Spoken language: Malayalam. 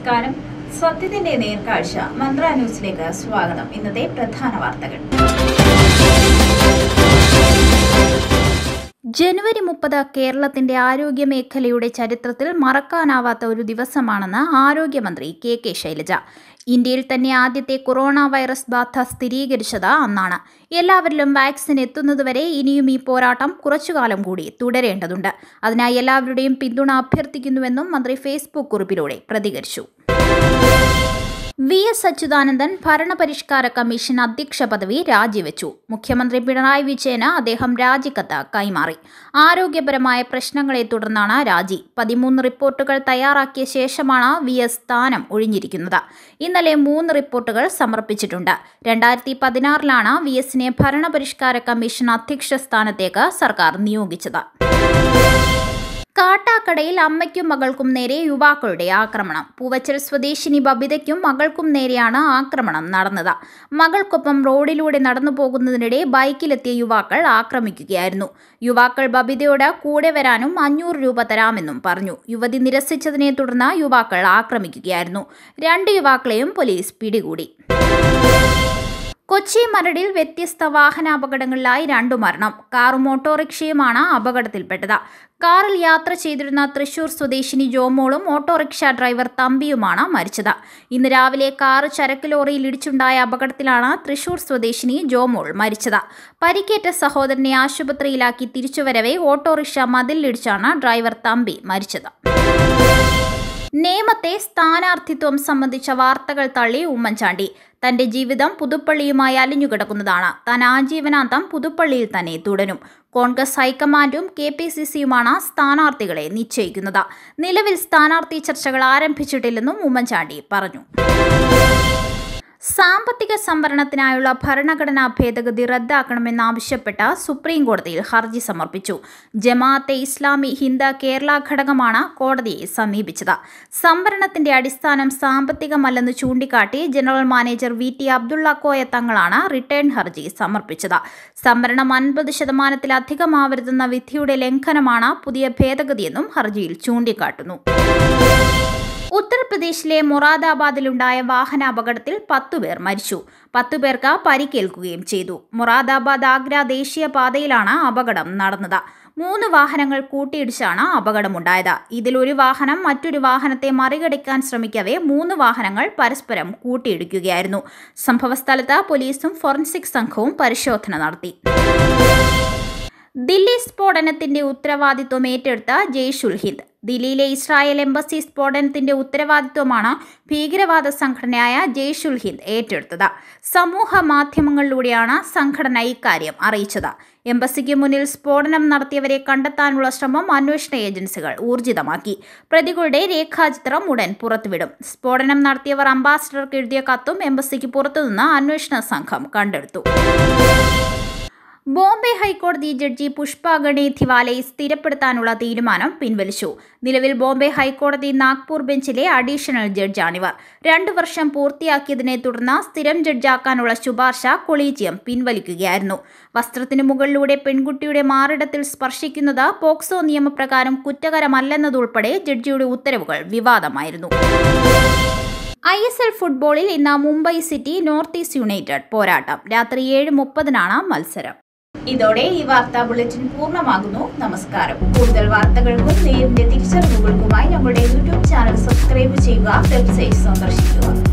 നമസ്കാരം സത്യത്തിന്റെ നേർക്കാഴ്ച മന്ത്ര ന്യൂസിലേക്ക് സ്വാഗതം ഇന്നത്തെ പ്രധാന വാർത്തകൾ ജനുവരി മുപ്പത് കേരളത്തിന്റെ ആരോഗ്യ മേഖലയുടെ ചരിത്രത്തിൽ മറക്കാനാവാത്ത ഒരു ദിവസമാണെന്ന് ആരോഗ്യമന്ത്രി കെ കെ ശൈലജ ഇന്ത്യയിൽ തന്നെ ആദ്യത്തെ കൊറോണ വൈറസ് ബാധ സ്ഥിരീകരിച്ചത് അന്നാണ് എല്ലാവരിലും വാക്സിൻ എത്തുന്നതുവരെ ഇനിയും ഈ പോരാട്ടം കുറച്ചുകാലം കൂടി തുടരേണ്ടതുണ്ട് അതിനായി എല്ലാവരുടെയും പിന്തുണ അഭ്യർത്ഥിക്കുന്നുവെന്നും മന്ത്രി ഫേസ്ബുക്ക് കുറിപ്പിലൂടെ പ്രതികരിച്ചു വി എസ് അച്യുതാനന്ദൻ ഭരണപരിഷ്കാര കമ്മീഷൻ അധ്യക്ഷ പദവി രാജിവെച്ചു മുഖ്യമന്ത്രി പിണറായി വിജയന് അദ്ദേഹം രാജിക്കത്ത് കൈമാറി ആരോഗ്യപരമായ പ്രശ്നങ്ങളെ തുടർന്നാണ് രാജി പതിമൂന്ന് റിപ്പോർട്ടുകൾ തയ്യാറാക്കിയ ശേഷമാണ് വി എസ് സ്ഥാനം ഒഴിഞ്ഞിരിക്കുന്നത് ഇന്നലെ മൂന്ന് റിപ്പോർട്ടുകൾ സമർപ്പിച്ചിട്ടുണ്ട് രണ്ടായിരത്തി പതിനാറിലാണ് വി എസിനെ ഭരണപരിഷ്കാര കമ്മീഷൻ അധ്യക്ഷ സ്ഥാനത്തേക്ക് സർക്കാർ നിയോഗിച്ചത് കാട്ടാക്കടയിൽ അമ്മയ്ക്കും മകൾക്കും നേരെ യുവാക്കളുടെ ആക്രമണം പൂവച്ചൽ സ്വദേശിനി ബബിതയ്ക്കും മകൾക്കും നേരെയാണ് ആക്രമണം നടന്നത് മകൾക്കൊപ്പം റോഡിലൂടെ നടന്നു പോകുന്നതിനിടെ ബൈക്കിലെത്തിയ യുവാക്കൾ ആക്രമിക്കുകയായിരുന്നു യുവാക്കൾ ബബിതയോട് കൂടെ വരാനും അഞ്ഞൂറ് രൂപ തരാമെന്നും പറഞ്ഞു യുവതി നിരസിച്ചതിനെ തുടർന്ന് യുവാക്കൾ ആക്രമിക്കുകയായിരുന്നു രണ്ട് യുവാക്കളെയും പോലീസ് പിടികൂടി കൊച്ചി മരടിൽ വ്യത്യസ്ത വാഹനാപകടങ്ങളിലായി രണ്ടു മരണം കാറും ഓട്ടോറിക്ഷയുമാണ് അപകടത്തിൽപ്പെട്ടത് കാറിൽ യാത്ര ചെയ്തിരുന്ന തൃശൂർ സ്വദേശിനി ജോമോളും ഓട്ടോറിക്ഷ ഡ്രൈവർ തമ്പിയുമാണ് മരിച്ചത് ഇന്ന് രാവിലെ കാറ് ചരക്ക് ലോറിയിൽ ഇടിച്ചുണ്ടായ അപകടത്തിലാണ് തൃശൂർ സ്വദേശിനി ജോമോൾ മരിച്ചത് പരിക്കേറ്റ സഹോദരനെ ആശുപത്രിയിലാക്കി തിരിച്ചുവരവെ ഓട്ടോറിക്ഷ മതിലിടിച്ചാണ് ഡ്രൈവർ തമ്പി മരിച്ചത് നേമത്തെ സ്ഥാനാർത്ഥിത്വം സംബന്ധിച്ച വാർത്തകൾ തള്ളി ഉമ്മൻചാണ്ടി തന്റെ ജീവിതം പുതുപ്പള്ളിയുമായി അലിഞ്ഞുകിടക്കുന്നതാണ് താൻ ആജീവനാന്തം പുതുപ്പള്ളിയിൽ തന്നെ തുടരും കോൺഗ്രസ് ഹൈക്കമാൻഡും കെ പി സി സിയുമാണ് സ്ഥാനാർത്ഥികളെ നിശ്ചയിക്കുന്നത് നിലവിൽ സ്ഥാനാർത്ഥി ചർച്ചകൾ ആരംഭിച്ചിട്ടില്ലെന്നും ഉമ്മൻചാണ്ടി പറഞ്ഞു സാമ്പത്തിക സംവരണത്തിനായുള്ള ഭരണഘടനാ ഭേദഗതി റദ്ദാക്കണമെന്നാവശ്യപ്പെട്ട് സുപ്രീം കോടതിയിൽ ഹർജി സമർപ്പിച്ചു ജമാഅത്തെ ഇസ്ലാമി ഹിന്ദ കേരള ഘടകമാണ് കോടതിയെ സമീപിച്ചത് സംവരണത്തിന്റെ അടിസ്ഥാനം സാമ്പത്തികമല്ലെന്ന് ചൂണ്ടിക്കാട്ടി general manager V T Abdulla Koya തങ്ങളാണ് റിട്ടേൺ ഹർജി സമർപ്പിച്ചത് സംവരണം അൻപത് ശതമാനത്തിലധികമാവരുതെന്ന വിധിയുടെ ലംഘനമാണ് പുതിയ ഭേദഗതിയെന്നും ഹർജിയിൽ ചൂണ്ടിക്കാട്ടുന്നു ഉത്തർപ്രദേശിലെ മൊറാദാബാദിലുണ്ടായ വാഹനാപകടത്തിൽ പത്തുപേർ മരിച്ചു പത്തുപേർക്ക് പരിക്കേൽക്കുകയും ചെയ്തു മൊറാദാബാദ് ആഗ്ര ദേശീയപാതയിലാണ് അപകടം നടന്നത് മൂന്ന് വാഹനങ്ങൾ കൂട്ടിയിടിച്ചാണ് അപകടമുണ്ടായത് ഇതിൽ ഒരു വാഹനം മറ്റൊരു വാഹനത്തെ മറികടക്കാൻ ശ്രമിക്കവേ മൂന്ന് വാഹനങ്ങൾ പരസ്പരം കൂട്ടിയിടിക്കുകയായിരുന്നു സംഭവസ്ഥലത്ത് പോലീസും ഫോറൻസിക് സംഘവും പരിശോധന നടത്തി ദില്ലി സ്ഫോടനത്തിന്റെ ഉത്തരവാദിത്വം ഏറ്റെടുത്ത ജെയ്ഷുൽ ഹിന്ദ് ദില്ലിയിലെ ഇസ്രായേൽ എംബസി സ്ഫോടനത്തിന്റെ ഉത്തരവാദിത്വമാണ് ഭീകരവാദ സംഘടനയായ ജെയ്ഷുൽ ഹിന്ദ് ഏറ്റെടുത്തത് സമൂഹ മാധ്യമങ്ങളിലൂടെയാണ് സംഘടന ഇക്കാര്യം അറിയിച്ചത് എംബസിക്ക് മുന്നിൽ സ്ഫോടനം നടത്തിയവരെ കണ്ടെത്താനുള്ള ശ്രമം അന്വേഷണ ഏജൻസികൾ ഊർജിതമാക്കി പ്രതികളുടെ രേഖാചിത്രം ഉടൻ പുറത്തുവിടും സ്ഫോടനം നടത്തിയവർ അംബാസിഡർക്ക് എഴുതിയ കത്തും എംബസിക്ക് പുറത്തുനിന്ന് അന്വേഷണ സംഘം കണ്ടെടുത്തു ബോംബെ ഹൈക്കോടതി ജഡ്ജി പുഷ്പ ഗണേധിവാലെ സ്ഥിരപ്പെടുത്താനുള്ള തീരുമാനം പിൻവലിച്ചു നിലവിൽ ബോംബെ ഹൈക്കോടതി നാഗ്പൂർ ബെഞ്ചിലെ അഡീഷണൽ ജഡ്ജാണിവർ രണ്ടു വർഷം പൂർത്തിയാക്കിയതിനെ തുടർന്ന് സ്ഥിരം ജഡ്ജാക്കാനുള്ള ശുപാർശ കൊളീജിയം പിൻവലിക്കുകയായിരുന്നു വസ്ത്രത്തിനു മുകളിലൂടെ പെൺകുട്ടിയുടെ മാറിടത്തിൽ സ്പർശിക്കുന്നത് പോക്സോ നിയമപ്രകാരം കുറ്റകരമല്ലെന്നതുൾപ്പെടെ ജഡ്ജിയുടെ ഉത്തരവുകൾ വിവാദമായിരുന്നു ഐ എസ് എൽ ഫുട്ബോളിൽ ഇന്ന് Mumbai city north east united പോരാട്ടം രാത്രി ഏഴ് മുപ്പതിനാണ് മത്സരം ഇതോടെ ഈ വാർത്താ ബുള്ളറ്റിൻ പൂർണ്ണമാകുന്നു നമസ്കാരം കൂടുതൽ വാർത്തകൾക്കും നേരിന്റെ തിരിച്ചറിവുകൾക്കുമായി ഞങ്ങളുടെ യൂട്യൂബ് ചാനൽ സബ്സ്ക്രൈബ് ചെയ്യുക വെബ്സൈറ്റ് സന്ദർശിക്കുക